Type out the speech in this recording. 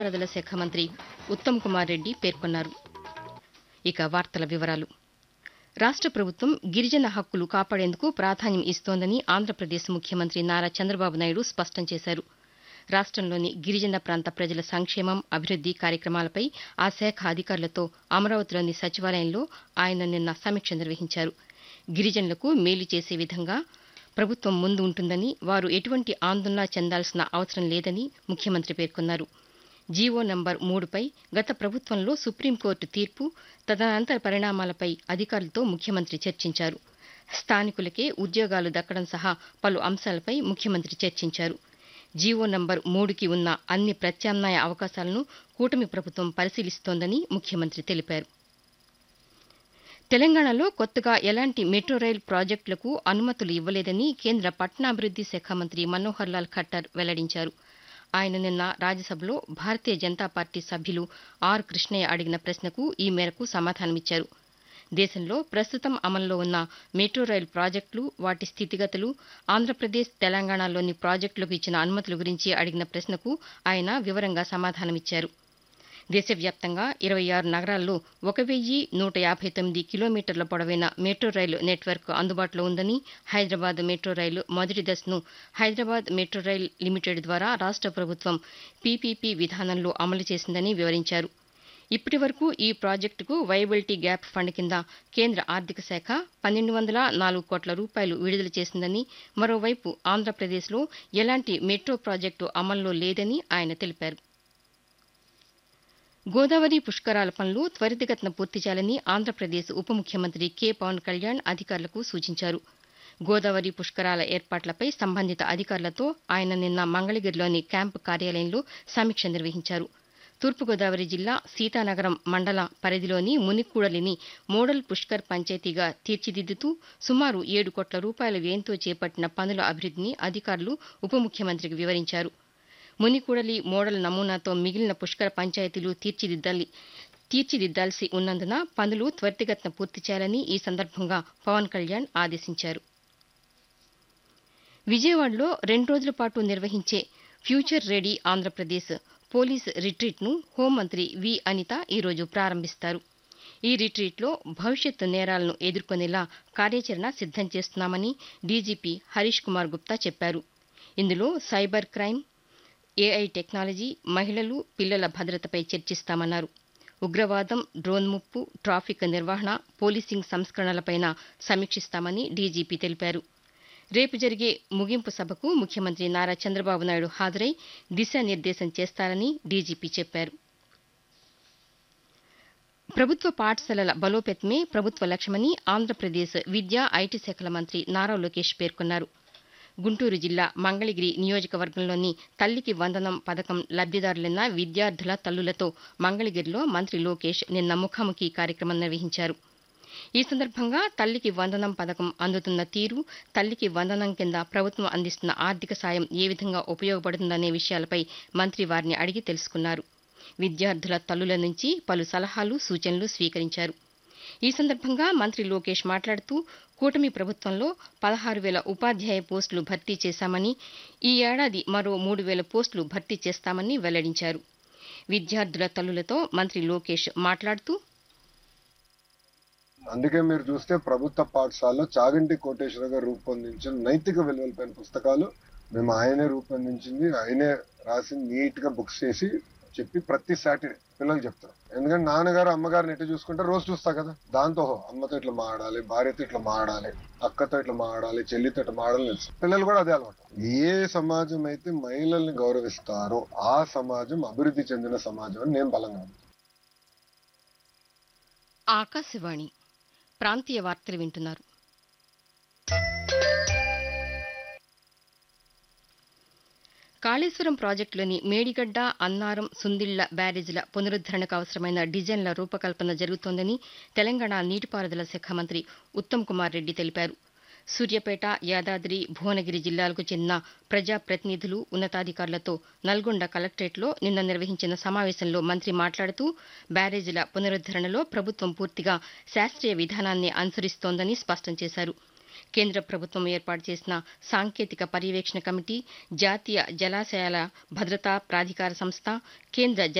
నీటిపారుదల శాఖ మంత్రి ఉత్తమ్ కుమార్ రెడ్డి పేర్కొన్నారు ఇక వార్తల వివరాలు రాష్ట ప్రభుత్వం గిరిజన హక్కులు కాపాడేందుకు ప్రాధాన్యం ఇస్తోందని ఆంధ్రప్రదేశ్ ముఖ్యమంత్రి నారా చంద్రబాబు నాయుడు స్పష్టం చేశారు రాష్టంలోని గిరిజన ప్రాంత ప్రజల సంక్షేమం అభివృద్ది కార్యక్రమాలపై ఆ శాఖ అధికారులతో అమరావతిలోని సచివాలయంలో ఆయన నిన్న సమీక్ష నిర్వహించారు గిరిజనులకు మేలు చేసే విధంగా ప్రభుత్వం ముందు ఉంటుందని వారు ఎటువంటి ఆందోళన చెందాల్సిన అవసరం లేదని ముఖ్యమంత్రి పేర్కొన్నారు జీవో నంబర్ మూడుపై గత ప్రభుత్వంలో సుప్రీంకోర్టు తీర్పు తదనంతర పరిణామాలపై అధికారులతో ముఖ్యమంత్రి చర్చించారు స్థానికులకే ఉద్యోగాలు దక్కడం సహా పలు అంశాలపై ముఖ్యమంత్రి చర్చించారు జీవో నంబర్ మూడుకి ఉన్న అన్ని ప్రత్యామ్నాయ అవకాశాలను కూటమి ప్రభుత్వం పరిశీలిస్తోందని ముఖ్యమంత్రి తెలిపారు తెలంగాణలో కొత్తగా ఎలాంటి మెట్రో రైల్ ప్రాజెక్టులకు అనుమతులు ఇవ్వలేదని కేంద్ర పట్టణాభివృద్ది శాఖ మంత్రి మనోహర్ లాల్ ఖట్టర్ వెల్లడించారు ఆయన నిన్న రాజ్యసభలో భారతీయ జనతా పార్టీ సభ్యులు ఆర్ కృష్ణయ్య అడిగిన ప్రశ్నకు ఈ మేరకు సమాధానమిచ్చారు దేశంలో ప్రస్తుతం అమల్లో ఉన్న మెట్రో రైల్ ప్రాజెక్టులు వాటి స్థితిగతులు ఆంధ్రప్రదేశ్ తెలంగాణలోని ప్రాజెక్టులకు ఇచ్చిన అనుమతుల గురించి అడిగిన ప్రశ్నకు ఆయన వివరంగా సమాధానమిచ్చారు దేశవ్యాప్తంగా ఇరవై ఆరు నగరాల్లో ఒక వెయ్యి నూట యాభై తొమ్మిది కిలోమీటర్ల పొడవైన మెట్రో రైలు నెట్వర్క్ అందుబాటులో ఉందని హైదరాబాద్ మెట్రో రైలు మొదటి దశను హైదరాబాద్ మెట్రో రైల్ లిమిటెడ్ ద్వారా రాష్ట ప్రభుత్వం పీపీపీ విధానంలో అమలు చేసిందని వివరించారు ఇప్పటి వరకు ఈ ప్రాజెక్టుకు వైబిలిటీ గ్యాప్ ఫండ్ కింద కేంద్ర ఆర్థిక శాఖ పన్నెండు వందల నాలుగు కోట్ల రూపాయలు విడుదల చేసిందని మరోవైపు ఆంధ్రప్రదేశ్లో ఎలాంటి మెట్రో ప్రాజెక్టు అమల్లో లేదని ఆయన తెలిపారు గోదావరి పుష్కరాల పనులు త్వరితగతిన పూర్తి చేయాలని ఆంధ్రప్రదేశ్ ఉప ముఖ్యమంత్రి కె పవన్ కళ్యాణ్ అధికారులకు సూచించారు గోదావరి పుష్కరాల ఏర్పాట్లపై సంబంధిత అధికారులతో ఆయన నిన్న మంగళగిరిలోని క్యాంపు కార్యాలయంలో సమీక్ష నిర్వహించారు తూర్పుగోదావరి జిల్లా సీతానగరం మండల పరిధిలోని మునికూడలిని మోడల్ పుష్కర్ పంచాయతీగా తీర్చిదిద్దుతూ సుమారు ఏడు కోట్ల రూపాయల వ్యయంతో చేపట్టిన పనుల అభివృద్దిని అధికారులు ఉప ముఖ్యమంత్రికి వివరించారు మునికూడలి మోడల్ నమూనాతో మిగిలిన పుష్కర పంచాయతీలు తీర్చిదిద్దాలి తీర్చిదిద్దాల్సి ఉన్నందున పనులు త్వరితగతిన పూర్తి చేయాలని ఈ సందర్భంగా పవన్ కళ్యాణ్ ఆదేశించారు విజయవాడలో రెండు రోజుల పాటు నిర్వహించే ఫ్యూచర్ రెడీ ఆంధ్రప్రదేశ్ పోలీస్ రిట్రీట్ను హోంమంత్రి వి అనిత ఈరోజు ప్రారంభిస్తారు ఈ రిట్రీట్లో భవిష్యత్ నేరాలను ఎదుర్కొనేలా కార్యాచరణ సిద్దం చేస్తున్నామని డీజీపీ హరీష్ కుమార్ గుప్తా చెప్పారు ఇందులో సైబర్ క్రైమ్ ఏఐ టెక్నాలజీ మహిళలు పిల్లల భద్రతపై చర్చిస్తామన్నారు ఉగ్రవాదం డ్రోన్ ముప్పు ట్రాఫిక్ నిర్వహణ పోలీసింగ్ సంస్కరణలపైన సమీక్షిస్తామని డీజీపీ తెలిపారు రేపు జరిగే ముగింపు సభకు ముఖ్యమంత్రి నారా చంద్రబాబు నాయుడు హాజరై దిశానిర్దేశం చేస్తారని డీజీపీ చెప్పారు ప్రభుత్వ పాఠశాలల బలోపేతమే ప్రభుత్వ లక్ష్యమని ఆంధ్రప్రదేశ్ విద్యా ఐటీ శాఖల మంత్రి నారా లోకేష్ పేర్కొన్నారు గుంటూరు జిల్లా మంగళగిరి నియోజకవర్గంలోని తల్లికి వందనం పథకం లబ్దిదారులైన విద్యార్థుల తల్లులతో మంగళగిరిలో మంత్రి లోకేష్ నిన్న ముఖాముఖి కార్యక్రమం నిర్వహించారు ఈ సందర్భంగా తల్లికి వందనం పథకం అందుతున్న తీరు తల్లికి వందనం కింద ప్రభుత్వం అందిస్తున్న ఆర్థిక సాయం ఏ విధంగా ఉపయోగపడుతుందనే విషయాలపై మంత్రి వారిని అడిగి తెలుసుకున్నారు విద్యార్థుల తల్లుల నుంచి పలు సలహాలు సూచనలు స్వీకరించారు ఈ సందర్భంగా మంత్రి లోకేష్ మాట్లాడుతూ కూటమి ప్రభుత్వంలో పదహారు వేల ఉపాధ్యాయ పోస్టులు భర్తీ చేశామని ఈ ఏడాది మరో మూడు వేల పోస్టులు భర్తీ చేస్తామని వెల్లడించారు విద్యార్థుల తల్లులతో మంత్రి లోకేష్ మాట్లాడుతూ అందుకే మీరు చూస్తే ప్రభుత్వ పాఠశాలలో చాగంటి కోటేశ్వర గారు రూపొందించిన నైతిక విలువలపైన పుస్తకాలు మేము ఆయనే రూపొందించింది ఆయనే రాసి నీట్ గా బుక్స్ చేసి చెప్పి ప్రతి సాటర్డే పిల్లలు చెప్తారు ఎందుకంటే నాన్నగారు అమ్మగారిని ఎట్లా చూసుకుంటే రోజు చూస్తా కదా దాంతో "ఓహో, అమ్మతో ఇట్లా మాడాలి భార్యతో ఇట్లా మాడాలి అక్కతో ఇట్లా మాడాలి చెల్లితో ఇట్లా మాడాలి తెలుసు పిల్లలు కూడా అదే అలవాటు ఏ సమాజం అయితే మహిళల్ని గౌరవిస్తారో ఆ సమాజం అభివృద్ధి చెందిన సమాజం అని నేను బలంగా నమ్ముతాను. ఆకాశవాణి ప్రాంతీయ వార్తలు వింటున్నారు కాళేశ్వరం ప్రాజెక్టులోని మేడిగడ్డ అన్నారం సుందిళ్ల బ్యారేజీల పునరుద్దరణకు అవసరమైన డిజైన్ల రూపకల్పన జరుగుతోందని తెలంగాణ నీటిపారుదల శాఖ మంత్రి ఉత్తమ్ కుమార్ రెడ్డి తెలిపారు సూర్యాపేట యాదాద్రి భువనగిరి జిల్లాలకు చెందిన ప్రజాప్రతినిధులు ఉన్నతాధికారులతో నల్గొండ కలెక్టరేట్లో నిన్న నిర్వహించిన సమావేశంలో మంత్రి మాట్లాడుతూ బ్యారేజీల పునరుద్దరణలో ప్రభుత్వం పూర్తిగా శాస్త్రీయ విధానాన్ని అనుసరిస్తోందని స్పష్టం చేశారు కేంద్ర ప్రభుత్వం ఏర్పాటు చేసిన సాంకేతిక పర్యవేక్షణ కమిటీ జాతీయ జలాశయాల భద్రతా ప్రాధికార సంస్థ కేంద్ర